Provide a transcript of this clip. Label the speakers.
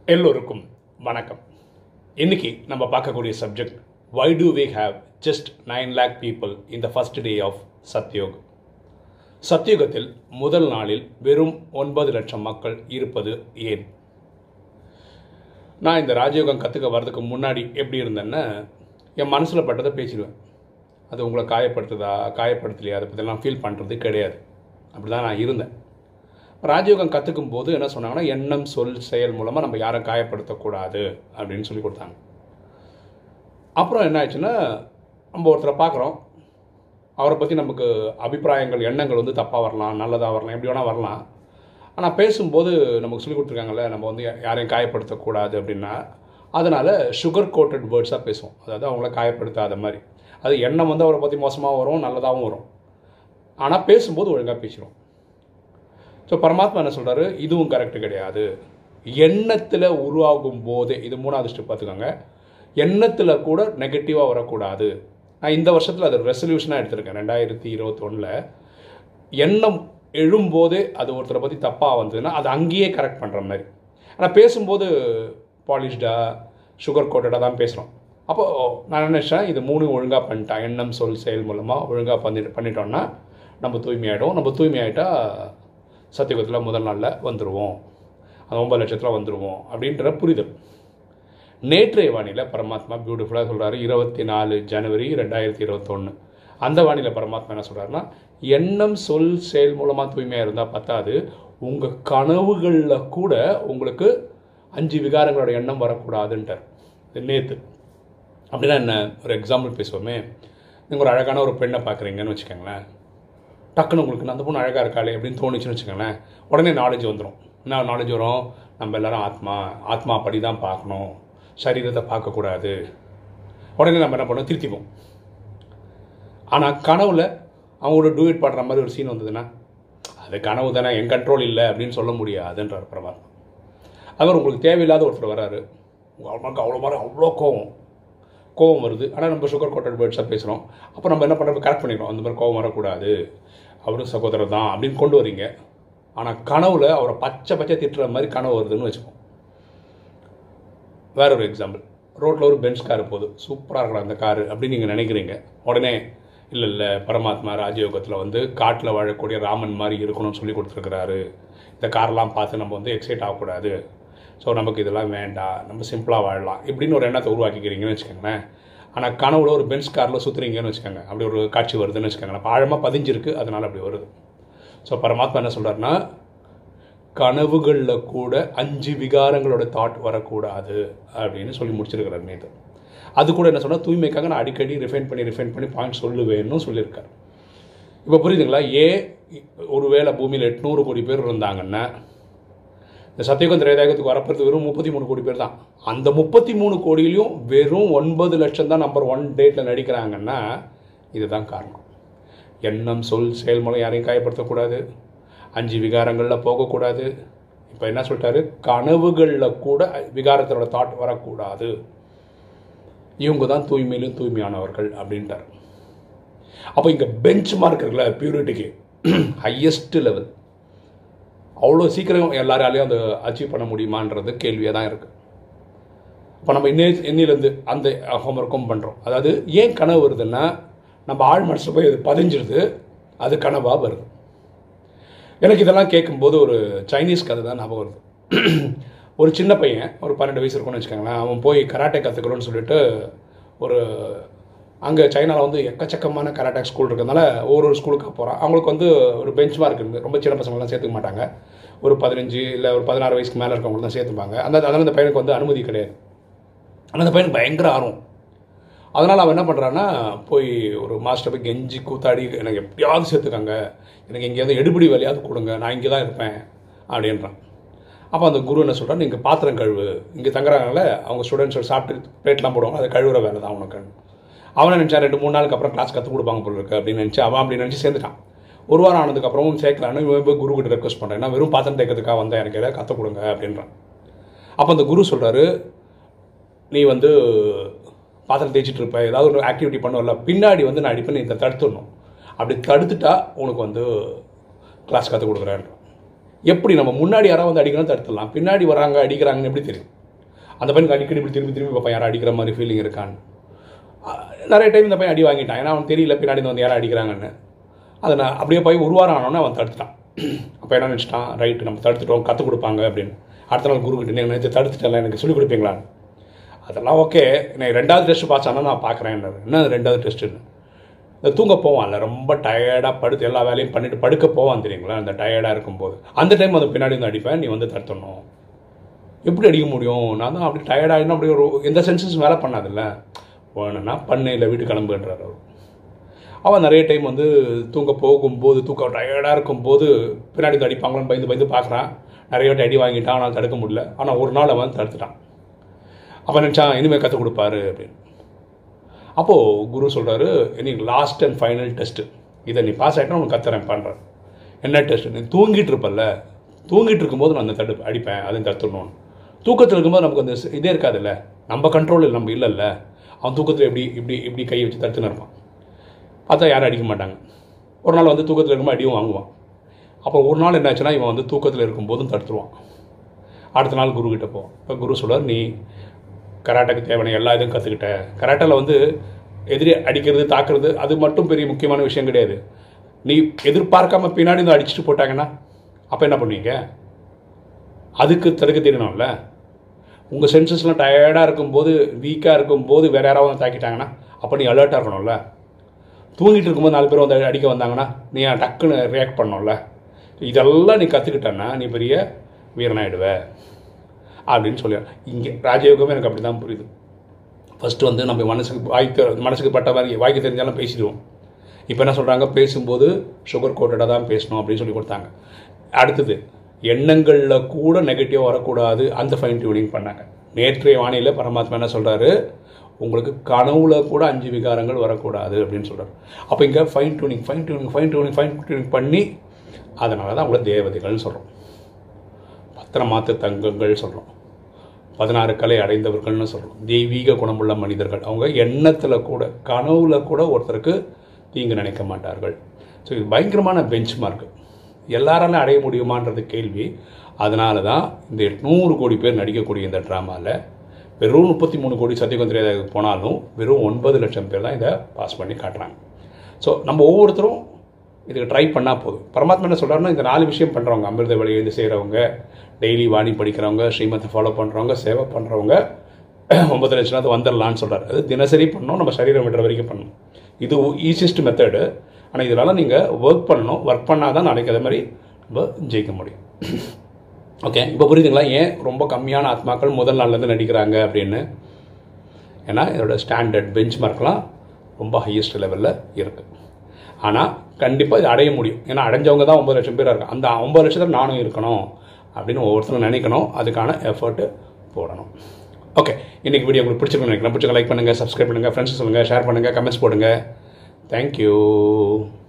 Speaker 1: எல்லோருக்கும் வணக்கம் இன்னைக்கு நம்ம பார்க்கக்கூடிய subject why do we have just nine lakh people in the first day of Satyug சத்யுகத்தில் முதல் நாளில் வெறும் ஒன்பது லட்சம் மக்கள் இருப்பது ஏன் நான் இந்த ராஜயோகம் கற்றுக்க வர்றதுக்கு முன்னாடி எப்படி இருந்தேன்னா என் மனசில் பட்டதை பேசிடுவேன் அது உங்களை காயப்படுத்துதா காயப்படுத்தலையா அதை பற்றிலாம் ஃபீல் பண்ணுறது கிடையாது அப்படி தான் நான் இருந்தேன் ராஜயோகம் கற்றுக்கும் போது என்ன சொன்னாங்கன்னா எண்ணம் சொல் செயல் மூலமாக நம்ம யாரும் காயப்படுத்தக்கூடாது அப்படின்னு சொல்லி கொடுத்தாங்க அப்புறம் என்ன ஆச்சுன்னா நம்ம ஒருத்தரை பார்க்குறோம் அவரை பற்றி நமக்கு அபிப்பிராயங்கள் எண்ணங்கள் வந்து தப்பாக வரலாம் நல்லதாக வரலாம் எப்படி வேணால் வரலாம் ஆனால் பேசும்போது நமக்கு சொல்லி கொடுத்துருக்காங்கல்ல நம்ம வந்து யாரையும் காயப்படுத்தக்கூடாது அப்படின்னா அதனால் சுகர் கோட்டட் வேர்ட்ஸாக பேசுவோம் அதாவது அவங்கள காயப்படுத்தாத மாதிரி அது எண்ணம் வந்து அவரை பற்றி மோசமாக வரும் நல்லதாகவும் வரும் ஆனால் பேசும்போது ஒழுங்காக பேசிடும் ஸோ பரமாத்மா என்ன சொல்கிறாரு இதுவும் கரெக்டு கிடையாது எண்ணத்தில் உருவாகும் போதே இது மூணாவது ஸ்டெப் பார்த்துக்கோங்க எண்ணத்தில் கூட நெகட்டிவாக வரக்கூடாது நான் இந்த வருஷத்தில் அது ரெசல்யூஷனாக எடுத்திருக்கேன் ரெண்டாயிரத்தி இருபத்தொன்னில் எண்ணம் எழும்போதே அது ஒருத்தரை பற்றி தப்பாக வந்ததுன்னா அது அங்கேயே கரெக்ட் பண்ணுற மாதிரி ஆனால் பேசும்போது பாலிஷ்டாக சுகர் கோட்டடாக தான் பேசுகிறோம் அப்போது நான் நினச்சேன் இது மூணு ஒழுங்காக பண்ணிட்டேன் எண்ணம் சொல் செயல் மூலமாக ஒழுங்காக பண்ணி பண்ணிட்டோம்னா நம்ம தூய்மையாயிடும் நம்ம தூய்மையாயிட்டா சத்தியுகத்தில் முதல் நாளில் வந்துடுவோம் அந்த ஒன்பது லட்சத்தில் வந்துடுவோம் அப்படின்ற புரிதல் நேற்றைய வானியில் பரமாத்மா பியூட்டிஃபுல்லாக சொல்கிறாரு இருபத்தி நாலு ஜனவரி ரெண்டாயிரத்தி இருபத்தொன்று அந்த வானிலை பரமாத்மா என்ன சொல்கிறாருன்னா எண்ணம் சொல் செயல் மூலமாக தூய்மையாக இருந்தால் பத்தாது உங்கள் கனவுகளில் கூட உங்களுக்கு அஞ்சு விகாரங்களோட எண்ணம் வரக்கூடாதுன்ட்டார் நேற்று அப்படின்னா என்ன ஒரு எக்ஸாம்பிள் பேசுவோமே நீங்கள் ஒரு அழகான ஒரு பெண்ணை பார்க்குறீங்கன்னு வச்சுக்கோங்களேன் டக்குன்னு உங்களுக்கு அந்த பொண்ணு அழகாக இருக்காளே அப்படின்னு தோணுச்சுன்னு வச்சுக்கோங்களேன் உடனே நாலேஜ் வந்துடும் என்ன நாலேஜ் வரும் நம்ம எல்லாரும் ஆத்மா ஆத்மா படி தான் பார்க்கணும் சரீரத்தை பார்க்கக்கூடாது உடனே நம்ம என்ன பண்ணோம் திருத்திப்போம் ஆனால் கனவுல அவங்களோட டூயட் பாடுற மாதிரி ஒரு சீன் வந்ததுன்னா அது கனவு தானே என் கண்ட்ரோல் இல்லை அப்படின்னு சொல்ல முடியாதுன்றார் பரமாத்மா அவர் உங்களுக்கு தேவையில்லாத ஒருத்தர் வராரு அவங்களுக்கு அவ்வளோ மாதிரி அவ்வளோ கோவம் கோவம் வருது ஆனால் நம்ம சுகர் கோட்டட் வேர்ட்ஸாக பேசுகிறோம் அப்போ நம்ம என்ன பண்ணுறோம் கரெக்ட் பண்ணிடுறோம் அந்த மாதிரி கோவம் வரக்கூடாது அவரும் சகோதரர் தான் அப்படின்னு கொண்டு வரீங்க ஆனால் கனவுல அவரை பச்சை பச்சை திட்டுற மாதிரி கனவு வருதுன்னு வச்சுப்போம் வேற ஒரு எக்ஸாம்பிள் ரோட்டில் ஒரு பென்ச் கார் போகுது சூப்பராக இருக்கணும் அந்த காரு அப்படின்னு நீங்கள் நினைக்கிறீங்க உடனே இல்லை இல்லை பரமாத்மா ராஜயோகத்தில் வந்து காட்டில் வாழக்கூடிய ராமன் மாதிரி இருக்கணும்னு சொல்லி கொடுத்துருக்குறாரு இந்த கார்லாம் பார்த்து நம்ம வந்து எக்ஸைட் ஆகக்கூடாது ஸோ நமக்கு இதெல்லாம் வேண்டாம் நம்ம சிம்பிளாக வாழலாம் இப்படின்னு ஒரு எண்ணத்தை உருவாக்கிக்கிறீங்கன்னு வச்சுக்கோங்களேன் ஆனால் கனவுல ஒரு பென்ஸ் காரில் சுற்றுறீங்கன்னு வச்சுக்கோங்க அப்படி ஒரு காட்சி வருதுன்னு வச்சுக்கோங்களேன் அப்போ ஆழமாக பதிஞ்சிருக்கு அதனால் அப்படி வருது ஸோ பரமாத்மா என்ன சொல்கிறாருன்னா கனவுகளில் கூட அஞ்சு விகாரங்களோட தாட் வரக்கூடாது அப்படின்னு சொல்லி முடிச்சிருக்கிறார் நேற்று அது கூட என்ன சொன்னால் தூய்மைக்காக நான் அடிக்கடி ரிஃபைன் பண்ணி ரிஃபைன் பண்ணி பாயிண்ட் சொல்லுவேன்னு சொல்லியிருக்காரு இப்போ புரியுதுங்களா ஏன் ஒருவேளை பூமியில் எட்நூறு கோடி பேர் இருந்தாங்கன்னா இந்த சத்தியகம் திரேதாயகத்துக்கு வரப்போகிறது வெறும் முப்பத்தி மூணு கோடி பேர் தான் அந்த முப்பத்தி மூணு கோடியிலையும் வெறும் ஒன்பது லட்சம் தான் நம்பர் ஒன் டேட்டில் நடிக்கிறாங்கன்னா இதுதான் காரணம் எண்ணம் சொல் செயல் மூலம் யாரையும் காயப்படுத்தக்கூடாது அஞ்சு விகாரங்களில் போகக்கூடாது இப்போ என்ன சொல்லிட்டாரு கனவுகளில் கூட விகாரத்தோட தாட் வரக்கூடாது இவங்க தான் தூய்மையிலும் தூய்மையானவர்கள் அப்படின்ட்டார் அப்போ இங்கே பெஞ்ச் மார்க் இருக்குல்ல பியூரிட்டிக்கு ஹையஸ்ட் லெவல் அவ்வளோ சீக்கிரம் எல்லாராலையும் அதை அச்சீவ் பண்ண முடியுமான்றது கேள்வியாக தான் இருக்குது இப்போ நம்ம இன்னே இன்னிலேருந்து அந்த ஹோம்ஒர்க்கும் பண்ணுறோம் அதாவது ஏன் கனவு வருதுன்னா நம்ம ஆழ் மனசில் போய் அது பதிஞ்சிருது அது கனவாக வருது எனக்கு இதெல்லாம் கேட்கும்போது ஒரு சைனீஸ் கதை தான் ஞாபகம் வருது ஒரு சின்ன பையன் ஒரு பன்னெண்டு வயசு இருக்கும்னு வச்சுக்கோங்களேன் அவன் போய் கராட்டே கற்றுக்கணும்னு சொல்லிட்டு ஒரு அங்கே சைனாவில் வந்து எக்கச்சக்கமான கராட்டே ஸ்கூல் இருக்கிறதுனால ஒரு ஒரு ஸ்கூலுக்கு போகிறான் அவங்களுக்கு வந்து ஒரு பெஞ்ச் மார்க் இருக்குது ரொம்ப சின்ன பசங்களாம் சேர்த்துக்க மாட்டாங்க ஒரு பதினஞ்சு இல்லை ஒரு பதினாறு வயசுக்கு மேலே இருக்கவங்க தான் சேர்த்துப்பாங்க அந்த அதனால் அந்த பையனுக்கு வந்து அனுமதி கிடையாது ஆனால் அந்த பையனுக்கு பயங்கர ஆர்வம் அதனால் அவன் என்ன பண்ணுறான்னா போய் ஒரு மாஸ்டர் போய் கெஞ்சி கூத்தாடி எனக்கு எப்படியாவது சேர்த்துக்காங்க எனக்கு எங்கேயாவது எடுபடி வேலையாவது கொடுங்க நான் இங்கே தான் இருப்பேன் அப்படின்றான் அப்போ அந்த குரு என்ன சொல்கிறான் நீங்கள் பாத்திரம் கழுவு இங்கே தங்குறாங்கல்ல அவங்க ஸ்டூடெண்ட்ஸ் சாப்பிட்டு பிளேட்லாம் போடுவாங்க அதை கழுவுற வேலை தான் அவனுக்கு அவனை நினச்சா ரெண்டு மூணு நாளுக்கு அப்புறம் கிளாஸ் கற்றுக் கொடுப்பாங்க போல இருக்கு அப்படின்னு நினச்சி அவன் அப்படி நினச்சி சேர்ந்துட்டான் ஒரு வாரம் ஆனதுக்கப்புறமும் சேர்க்கலான்னு இவன் போய் குரு கிட்ட ரெக்வஸ்ட் பண்ணுறேன் நான் வெறும் பாத்திரம் தேக்கிறதுக்காக வந்தேன் எனக்கு எதாவது கற்றுக் கொடுங்க அப்படின்றான் அப்போ அந்த குரு சொல்கிறாரு நீ வந்து பாத்திரம் தேய்ச்சிட்டு இருப்ப ஏதாவது ஒரு ஆக்டிவிட்டி பண்ணுவல பின்னாடி வந்து நான் அடிப்பேன் நீ இதை தடுத்துடணும் அப்படி தடுத்துட்டா உனக்கு வந்து கிளாஸ் கற்றுக் கொடுக்குறேன் எப்படி நம்ம முன்னாடி யாராவது வந்து அடிக்கணும் தடுத்துடலாம் பின்னாடி வராங்க அடிக்கிறாங்கன்னு எப்படி தெரியும் அந்த பையனுக்கு அடிக்கடி இப்படி திரும்பி திரும்பி பார்ப்பேன் யாரும் அடிக்கிற மாதிரி ஃபீலிங் இருக்கான்னு அஹ் நிறைய டைம் இந்த பையன் அடி வாங்கிட்டான் ஏன்னா அவன் தெரியல பின்னாடி இருந்து வந்து யாரும் அடிக்கிறாங்கன்னு அதை நான் அப்படியே போய் ஒரு வாரம் ஆனோடனே அவன் தடுத்துட்டான் அப்போ என்ன நினச்சிட்டான் ரைட்டு நம்ம தடுத்துட்டோம் கற்றுக் கொடுப்பாங்க அப்படின்னு அடுத்த நாள் குரு கிட்ட நீங்கள் நேற்று தடுத்துட்டல எனக்கு சொல்லிக் கொடுப்பீங்களான்னு அதெல்லாம் ஓகே நான் ரெண்டாவது டெஸ்ட் பாஸ் ஆனால் நான் பார்க்குறேன் என்ன ரெண்டாவது டெஸ்ட்டுன்னு இந்த தூங்க போவான்ல ரொம்ப டயர்டாக படுத்து எல்லா வேலையும் பண்ணிட்டு படுக்க போவான் தெரியுங்களா அந்த டயர்டாக இருக்கும்போது அந்த டைம் வந்து பின்னாடி வந்து அடிப்பேன் நீ வந்து தடுத்துடணும் எப்படி அடிக்க முடியும் நான் தான் அப்படி டயர்டாகினா அப்படி ஒரு எந்த சென்சஸும் வேலை பண்ணாதில்ல வேணும்னா பண்ணு இல்லை வீட்டு கிளம்புன்றார் அவர் அவன் நிறைய டைம் வந்து தூங்க போகும்போது தூக்கம் டயர்டாக இருக்கும்போது பின்னாடி வந்து அடிப்பாங்களான்னு பயந்து பயந்து பார்க்குறான் நிறைய வாட்டி அடி வாங்கிட்டான் ஆனால் தடுக்க முடியல ஆனால் ஒரு நாள் அவன் தடுத்துட்டான் அவன் நினச்சான் இனிமேல் கற்றுக் கொடுப்பாரு அப்படின்னு அப்போது குரு சொல்கிறாரு இன்னைக்கு லாஸ்ட் அண்ட் ஃபைனல் டெஸ்ட்டு இதை நீ பாஸ் ஆகிட்டா உனக்கு கத்துறேன் பண்ணுறேன் என்ன டெஸ்ட் நீ தூங்கிட்டு இருப்பல்ல தூங்கிட்டு இருக்கும்போது நான் அந்த தடு அடிப்பேன் அதையும் தடுத்துடணும் தூக்கத்தில் இருக்கும்போது நமக்கு அந்த ஸ்- இதே இருக்காதுல்ல நம்ம கண்ட்ரோலில் நம்ம இல்லைல்ல அவன் தூக்கத்தில் எப்படி இப்படி இப்படி கை வச்சு தடுத்துன்னு இருப்பான் பார்த்தா யாரும் அடிக்க மாட்டாங்க ஒரு நாள் வந்து தூக்கத்தில் இருக்கும்போது அடியும் வாங்குவான் அப்போ ஒரு நாள் என்னாச்சுன்னா இவன் வந்து தூக்கத்தில் இருக்கும்போதும் தடுத்துருவான் அடுத்த நாள் குரு கிட்ட போவான் இப்போ குரு சொல்றார் நீ கராட்டாக்கு தேவையான எல்லா இதுவும் கற்றுக்கிட்ட கராட்டாவில் வந்து எதிரி அடிக்கிறது தாக்குறது அது மட்டும் பெரிய முக்கியமான விஷயம் கிடையாது நீ எதிர்பார்க்காம பின்னாடி வந்து அடிச்சுட்டு போட்டாங்கன்னா அப்போ என்ன பண்ணுவீங்க அதுக்கு தடுக்க தெரியணும்ல உங்கள் சென்சஸ்லாம் டயர்டாக இருக்கும்போது வீக்காக இருக்கும்போது வேற யாராவது வந்து தாக்கிட்டாங்கன்னா அப்போ நீ அலர்ட்டாக இருக்கணும்ல தூங்கிட்டு இருக்கும்போது நாலு பேர் வந்து அடிக்க வந்தாங்கன்னா நீ டக்குன்னு ரியாக்ட் பண்ணணும்ல இதெல்லாம் நீ கற்றுக்கிட்டன்னா நீ பெரிய வீரனாயிடுவ அப்படின்னு சொல்லி இங்கே ராஜயோகமே எனக்கு அப்படி தான் புரியுது ஃபஸ்ட்டு வந்து நம்ம மனசுக்கு வாய்க்கு மனசுக்கு பட்ட மாதிரி வாய்க்கு தெரிஞ்சாலும் பேசிடுவோம் இப்போ என்ன சொல்கிறாங்க பேசும்போது சுகர் கோட்டடாக தான் பேசணும் அப்படின்னு சொல்லி கொடுத்தாங்க அடுத்தது எண்ணங்களில் கூட நெகட்டிவ் வரக்கூடாது அந்த ஃபைன் டியூனிங் பண்ணாங்க நேற்றைய வானிலை பரமாத்மா என்ன சொல்கிறாரு உங்களுக்கு கனவுல கூட அஞ்சு விகாரங்கள் வரக்கூடாது அப்படின்னு சொல்கிறார் அப்போ இங்கே fine tuning fine tuning fine tuning fine tuning பண்ணி அதனால தான் உங்களை தேவதைகள்னு சொல்கிறோம் பத்திரமாத்து தங்கங்கள் சொல்கிறோம் பதினாறு கலை அடைந்தவர்கள்னு சொல்கிறோம் தெய்வீக குணமுள்ள மனிதர்கள் அவங்க எண்ணத்தில் கூட கனவுல கூட ஒருத்தருக்கு தீங்கு நினைக்க மாட்டார்கள் ஸோ இது பயங்கரமான பெஞ்ச் மார்க் எல்லாராலும் அடைய முடியுமான்றது கேள்வி அதனால தான் இந்த எட்நூறு கோடி பேர் நடிக்கக்கூடிய இந்த ட்ராமாவில் வெறும் முப்பத்தி மூணு கோடி சத்தியகம் தெரியாத போனாலும் வெறும் ஒன்பது லட்சம் பேர் தான் இதை பாஸ் பண்ணி காட்டுறாங்க ஸோ நம்ம ஒவ்வொருத்தரும் இதுக்கு ட்ரை பண்ணால் போதும் பரமாத்மா என்ன சொல்கிறாருன்னா இந்த நாலு விஷயம் பண்ணுறவங்க அமிர்த வழி எழுந்து செய்கிறவங்க டெய்லி வாணி படிக்கிறவங்க ஸ்ரீமத்தை ஃபாலோ பண்ணுறவங்க சேவை பண்ணுறவங்க ஒன்பது லட்சம் வந்துடலான்னு சொல்கிறார் அது தினசரி பண்ணணும் நம்ம சரீரம் விடுற வரைக்கும் பண்ணணும் இது ஈஸியஸ்ட் மெத்தடு ஆனால் இதெல்லாம் நீங்கள் ஒர்க் பண்ணணும் ஒர்க் பண்ணால் தான் நாளைக்கு அதே மாதிரி நம்ம ஜெயிக்க முடியும் ஓகே இப்போ புரியுதுங்களா ஏன் ரொம்ப கம்மியான ஆத்மாக்கள் முதல் நாள்லேருந்து நடிக்கிறாங்க அப்படின்னு ஏன்னா இதோட ஸ்டாண்டர்ட் பெஞ்ச் மார்க்லாம் ரொம்ப ஹையஸ்ட் லெவலில் இருக்குது ஆனால் கண்டிப்பாக இது அடைய முடியும் ஏன்னா அடைஞ்சவங்க தான் ஒம்பது லட்சம் பேர் இருக்காங்க அந்த ஒம்பது லட்சத்தில் நானும் இருக்கணும் அப்படின்னு ஒவ்வொருத்தரும் நினைக்கணும் அதுக்கான எஃபர்ட்டு போடணும் ஓகே இன்றைக்கி வீடியோ உங்களுக்கு பிடிச்சிருக்குன்னு நினைக்கிறேன் பிடிச்சிங்க லைக் பண்ணுங்கள் சப்ஸ்கிரைப் பண்ணுங்கள் ஃப்ரெண்ட்ஸ் சொல்லுங்கள் ஷேர் பண்ணுங்கள் கமெண்ட்ஸ் போடுங்க தேங்க்யூ